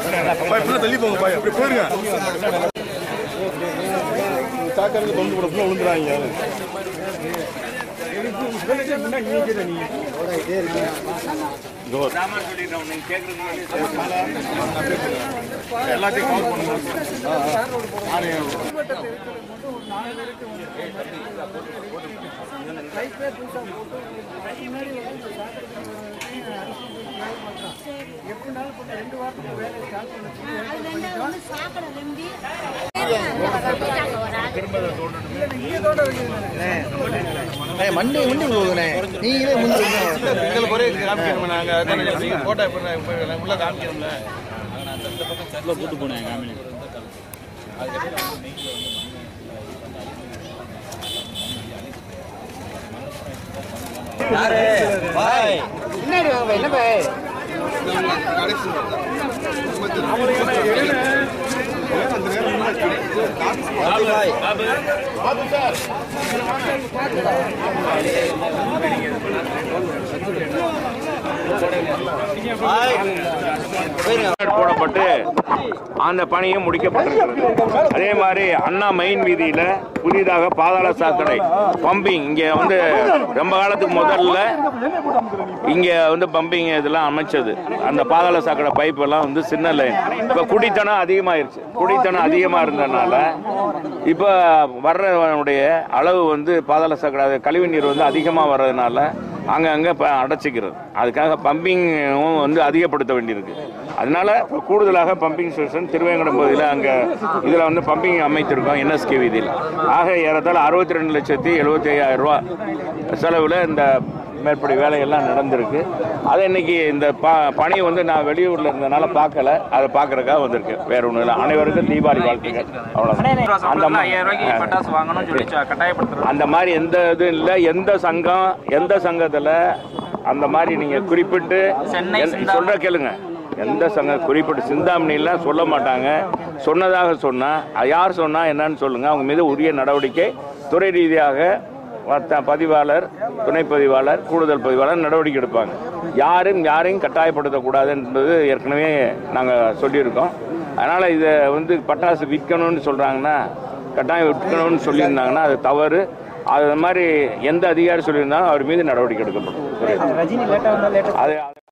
பாய் இப்படி தள்ளி போங்க பாய் அப்படி போயிருங்க சாக்காருக்கு தொண்டு போட ஃபுல்லாக விழுந்துறாங்க எல்லாத்தையும் கவர் பண்ணுங்க அது ரெண்டு வந்து சாக்கடை ரெம்பி மண்டி மண்டி போகுதுண்ணே நீங்களே முன்னாடி எங்களுக்கு ஒரே காமிக்கணும் நாங்கள் போட்டோ உள்ள காமிக்கணும்ல கூட்டு போனேன் காமினி பின்னாடி வாங்க என்ன பாய் போடப்பட்டு அந்த பணியும் முடிக்கப்பட்டிருக்கிறது அதே மாதிரி அண்ணா மெயின் வீதியில புதிதாக பாதாள சாக்கடை பம்பிங் இங்க வந்து ரொம்ப காலத்துக்கு முதல்ல இங்க வந்து பம்பிங் இதெல்லாம் அமைச்சது அந்த பாதாள சாக்கடை பைப் எல்லாம் வந்து சின்ன லைன் இப்ப குடித்தனம் அதிகமாயிருச்சு குடித்தனம் அதிகமா இருந்ததுனால இப்ப வர்றவனுடைய அளவு வந்து பாதாள சாக்கடை அது கழிவு நீர் வந்து அதிகமா வர்றதுனால அங்கங்க ப- அடைச்சிக்கிறது அதுக்காக பம்பிங்கும் வந்து அதிகப்படுத்த வேண்டியிருக்கு அதனால இப்ப கூடுதலாக பம்பிங் ஸ்டேஷன் திருவேங்கடம் பகுதியில் அங்கே இதில் வந்து பம்பிங் அமைத்திருக்கோம் என்எஸ்கே வீதியில் ஆக ஏறத்தாழ அறுபத்தி ரெண்டு லட்சத்தி எழுபத்தி ஐயாயிரம் ரூபா செலவில் இந்த மேற்படி வேலையெல்லாம் நடந்திருக்கு அதை இன்னைக்கு இந்த ப பணி வந்து நான் வெளியூரில் இருந்தனால பார்க்கல அதை பார்க்கறதுக்காக வந்திருக்கேன் வேற ஒன்றும் இல்லை அனைவருக்கும் தீபாவளி வாழ்த்துக்கள் அவ்வளோதான் அந்த மா- பட்டாசு வாங்கணும்னு சொல்லி கட்டாயப்படுத்துறது அந்த மாதிரி எந்த இதுவும் இல்லை எந்த சங்கம் எந்த சங்கத்தில் அந்த மாதிரி நீங்கள் குறிப்பிட்டு சென்னை எந்த- சிந்தாமணி. சொல்ற கேளுங்க எந்த சங்கம் குறிப்பிட்டு சிந்தாமணிலாம் சொல்ல மாட்டாங்க சொன்னதாக சொன்னா அது யார் சொன்னா என்னன்னு சொல்லுங்க அவங்க மீது உரிய நடவடிக்கை துறை ரீதியாக மத்த பதிவாளர் துணை பதிவாளர் கூடுதல் பதிவாளர் நடவடிக்கை எடுப்பாங்க யாரும் யாரையும் கட்டாயப்படுத்தக்கூடாது என்பது ஏற்கனவே நாங்கள் சொல்லியிருக்கோம் அதனால் இதை வந்து பட்டாசு விற்கணும்னு சொல்கிறாங்கன்னா கட்டாயம் விற்கணும்னு சொல்லியிருந்தாங்கன்னா அது தவறு அது மாதிரி எந்த அதிகாரி சொல்லியிருந்தாலும் அவர் மீது நடவடிக்கை எடுக்கப்படும் ரஜினி லேட்டா வந்தா லேட்டா அது